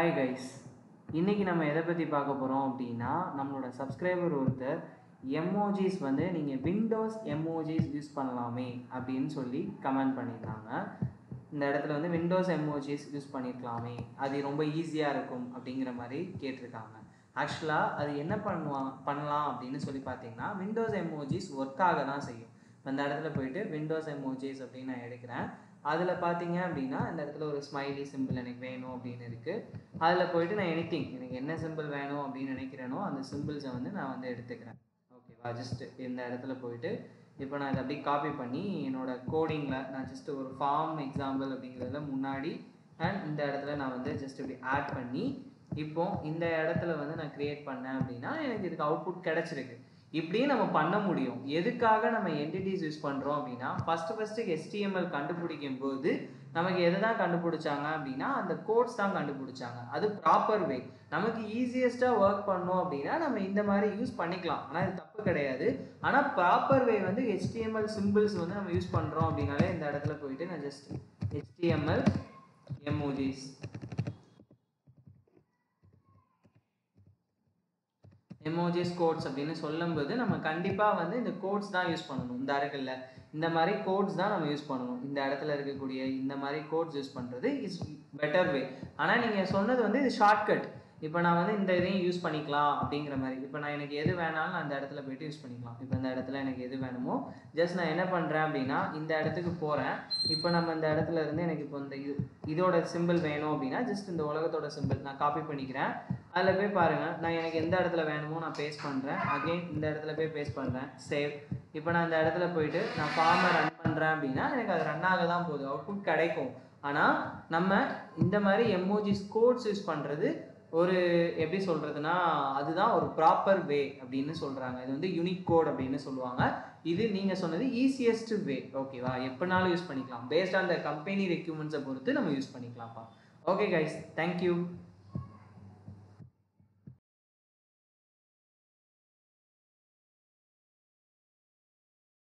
hi guys இன்னைக்கு நம்ம எதை பற்றி பார்க்க போகிறோம் அப்படின்னா நம்மளோட சப்ஸ்கிரைபர் ஒருத்தர் எம்ஓஜிஸ் வந்து நீங்கள் விண்டோஸ் எம்ஓஜிஸ் யூஸ் பண்ணலாமே அப்படின்னு சொல்லி கமெண்ட் பண்ணியிருந்தாங்க இந்த இடத்துல வந்து விண்டோஸ் எம்ஓஜிஸ் யூஸ் பண்ணியிருக்கலாமே அது ரொம்ப ஈஸியாக இருக்கும் அப்படிங்கிற மாதிரி கேட்டிருக்காங்க ஆக்சுவலாக அது என்ன பண்ணுவாங்க பண்ணலாம் அப்படின்னு சொல்லி பார்த்தீங்கன்னா விண்டோஸ் எம்ஓஜிஸ் ஒர்க் ஆக தான் செய்யும் இப்ப இந்த இடத்துல போயிட்டு விண்டோஸ் எம்ஓஜிஸ் அப்படின்னு நான் எடுக்கிறேன் அதில் பார்த்தீங்க அப்படின்னா இந்த இடத்துல ஒரு ஸ்மைலி சிம்பிள் எனக்கு வேணும் அப்படின்னு இருக்குது அதில் போயிட்டு நான் எனிதிங் எனக்கு என்ன சிம்பிள் வேணும் அப்படின்னு நினைக்கிறேனோ அந்த சிம்பிள்ஸை வந்து நான் வந்து எடுத்துக்கிறேன் ஓகேவா ஜஸ்ட் இந்த இடத்துல போயிட்டு இப்போ நான் இதை அப்படியே காப்பி பண்ணி என்னோட கோடிங்கில் நான் ஜஸ்ட் ஒரு ஃபார்ம் எக்ஸாம்பிள் அப்படிங்கிறதுல முன்னாடி அண்ட் இந்த இடத்துல நான் வந்து ஜஸ்ட் இப்படி ஆட் பண்ணி இப்போ இந்த இடத்துல வந்து நான் கிரியேட் பண்ணேன் அப்படின்னா எனக்கு இதுக்கு அவுட்புட் கிடைச்சிருக்கு இப்படியே நம்ம பண்ண முடியும் எதுக்காக நம்ம என்டிட்டிஸ் யூஸ் பண்ணுறோம் அப்படின்னா ஃபஸ்ட்டு ஃபஸ்ட்டு HTML கண்டுபிடிக்கும் போது நமக்கு எதை தான் கண்டுபிடிச்சாங்க அப்படின்னா அந்த கோட்ஸ் தான் கண்டுபிடிச்சாங்க அது ப்ராப்பர் வே நமக்கு ஈஸியஸ்ட்டாக ஒர்க் பண்ணோம் அப்படின்னா நம்ம இந்த மாதிரி யூஸ் பண்ணிக்கலாம் ஆனால் இது தப்பு கிடையாது ஆனால் ப்ராப்பர் வே வந்து HTML சிம்பிள்ஸ் வந்து நம்ம யூஸ் பண்ணுறோம் அப்படின்னாலே இந்த இடத்துல போயிட்டு நான் just HTML emojis emojis codes அப்படின்னு சொல்லும்போது நம்ம கண்டிப்பாக வந்து இந்த கோட்ஸ் தான் யூஸ் பண்ணணும் இந்த இருக்குல்ல இந்த மாதிரி கோட்ஸ் தான் நம்ம யூஸ் பண்ணணும் இந்த இடத்துல இருக்கக்கூடிய இந்த மாதிரி கோட்ஸ் யூஸ் பண்ணுறது இஸ் பெட்டர் வே ஆனால் நீங்கள் சொன்னது வந்து இது ஷார்ட்கட் இப்போ நான் வந்து இந்த இதையும் யூஸ் பண்ணிக்கலாம் அப்படிங்கிற மாதிரி இப்போ நான் எனக்கு எது வேணாலும் நான் அந்த இடத்துல போயிட்டு யூஸ் பண்ணிக்கலாம் இப்போ இந்த இடத்துல எனக்கு எது வேணுமோ ஜஸ்ட் நான் என்ன பண்ணுறேன் அப்படின்னா இந்த இடத்துக்கு போகிறேன் இப்போ நம்ம இந்த இடத்துல இருந்து எனக்கு இப்போ இந்த இது இதோட சிம்பிள் வேணும் அப்படின்னா ஜஸ்ட் இந்த உலகத்தோட சிம்பிள் நான் காப்பி பண்ணிக்கிறேன் அதில் போய் பாருங்கள் நான் எனக்கு எந்த இடத்துல வேணுமோ நான் பேஸ்ட் பண்ணுறேன் அகெயின் இந்த இடத்துல போய் பேஸ்ட் பண்ணுறேன் சேவ் இப்போ நான் இந்த இடத்துல போயிட்டு நான் ஃபார்மை ரன் பண்ணுறேன் அப்படின்னா எனக்கு அது ரன் ஆக தான் போகுது அவுட்புட் கிடைக்கும் ஆனால் நம்ம இந்த மாதிரி எம்ஓஜிஸ் கோட்ஸ் யூஸ் பண்ணுறது ஒரு எப்படி சொல்கிறதுனா அதுதான் ஒரு ப்ராப்பர் வே அப்படின்னு சொல்கிறாங்க இது வந்து யூனிக் கோட் அப்படின்னு சொல்லுவாங்க இது நீங்கள் சொன்னது ஈஸியஸ்ட் வே ஓகேவா எப்போனாலும் யூஸ் பண்ணிக்கலாம் பேஸ்ட் ஆன் த கம்பெனி ரெக்யூமெண்ட்ஸை பொறுத்து நம்ம யூஸ் பண்ணிக்கலாம்ப்பா ஓகே கைஸ் தேங்க்யூ